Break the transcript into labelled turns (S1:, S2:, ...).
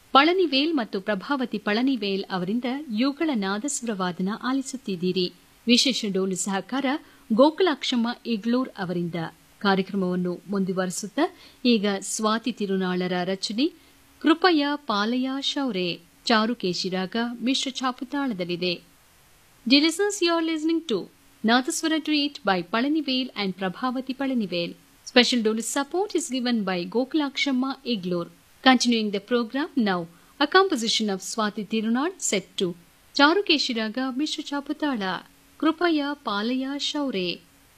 S1: ಪಳನಿವೇಲ್ ಮತ್ತು ಪ್ರಭಾವತಿ ಪಳನಿವೇಲ್ ಅವರಿಂದ ಯುಗಳ ನಾದಸ್ವರವಾದನ ಆಲಿಸುತ್ತಿದ್ದೀರಿ ವಿಶೇಷ ಡೋಲು ಸಹಕಾರ ಗೋಕುಲಾಕ್ಷಮ್ಮ ಇಗ್ಲೂರ್ ಅವರಿಂದ ಕಾರ್ಯಕ್ರಮವನ್ನು ಮುಂದುವರೆಸುತ್ತಾ ಈಗ ಸ್ವಾತಿ ತಿರುನಾಳರ ರಚನೆ ಕೃಪಯ ಪಾಲಯ ಶೌರೆ ಚಾರುಕೇಶಿರಾಗ ಮಿಶ್ರ ಛಾಪುತಾಳದಲ್ಲಿದೆ Dear listeners, you are listening to Nadaswara Treat by Palanivel and Prabhavati Palanivel. Special dole support is given by Gokulakshamma Iglur. Continuing the program now, a composition of Swati Tirunad set to Charukeshiraga Mishra Chaputala, Krupaya Palaya Shaure.